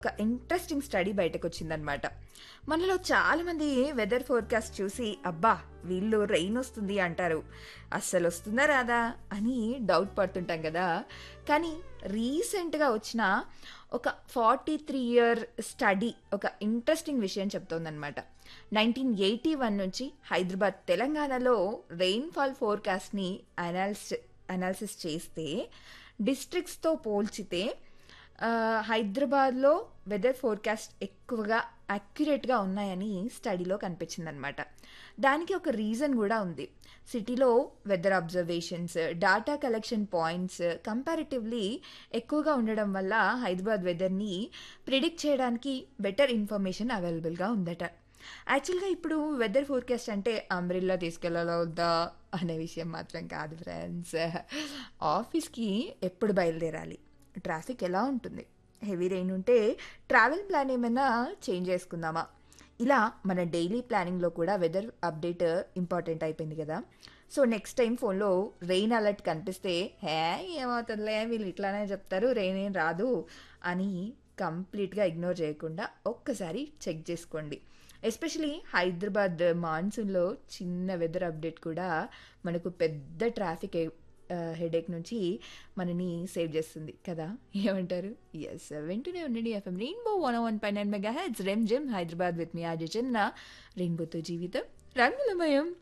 ఒక interesting study బయటకు వచ్చిందనమాట మనలో చాలామంది వెదర్ ఫోర్కాస్ట్ చూసి అబ్బా వీళ్ళు రెయిన్ వస్తుంది అంటారు అస్సలు వస్తుందా రాదా అని డౌట్ పడుతుంటాం కదా కానీ రీసెంట్గా వచ్చిన ఒక ఫార్టీ త్రీ ఇయర్ స్టడీ ఒక ఇంట్రెస్టింగ్ విషయం చెప్తోందనమాట నైన్టీన్ ఎయిటీ వన్ నుంచి హైదరాబాద్ తెలంగాణలో రెయిన్ఫాల్ ఫోర్కాస్ట్ని అనాలిస్ అనాలిసిస్ చేస్తే డిస్ట్రిక్ట్స్తో పోల్చితే ఆ, హైదరాబాద్లో వెదర్ ఫోర్కాస్ట్ ఎక్కువగా అక్యురేట్గా ఉన్నాయని స్టడీలో కనిపించిందనమాట దానికి ఒక రీజన్ కూడా ఉంది సిటీలో weather observations data collection points comparatively ఎక్కువగా ఉండడం వల్ల హైదరాబాద్ వెదర్ని ప్రిడిక్ట్ చేయడానికి బెటర్ ఇన్ఫర్మేషన్ అవైలబుల్గా ఉందట యాక్చువల్గా ఇప్పుడు వెదర్ ఫోర్కాస్ట్ అంటే అంబ్రిల్లా తీసుకెళ్ళాలా వద్దా అనే విషయం మాత్రం కాదు ఫ్రెండ్స్ ఆఫీస్కి ఎప్పుడు బయలుదేరాలి ట్రాఫిక్ ఎలా ఉంటుంది హెవీ రెయిన్ ఉంటే ట్రావెల్ ప్లాన్ ఏమైనా చేంజ్ చేసుకుందామా ఇలా మన డైలీ ప్లానింగ్లో కూడా వెదర్ అప్డేట్ ఇంపార్టెంట్ అయిపోయింది కదా సో నెక్స్ట్ టైం ఫోన్లో రెయిన్ అలర్ట్ కనిపిస్తే హే ఏమవుతుందిలే వీళ్ళు ఇట్లానే చెప్తారు రెయిన్ ఏం రాదు అని కంప్లీట్గా ఇగ్నోర్ చేయకుండా ఒక్కసారి చెక్ చేసుకోండి ఎస్పెషలీ హైదరాబాద్ మాన్సూన్లో చిన్న వెదర్ అప్డేట్ కూడా మనకు పెద్ద ట్రాఫిక్ హెడేక్ నుంచి మనని సేవ్ చేస్తుంది కదా ఏమంటారు ఎస్ వెంటనే ఉండండి ఎఫ్ఎం రెయిన్బో వన్ వన్ పై నైన్ మెగా హెడ్స్ రెమ్ జిమ్ హైదరాబాద్ విత్ మీ ఆజ చిన్న రెయిన్బోతో జీవితం రంగులమయం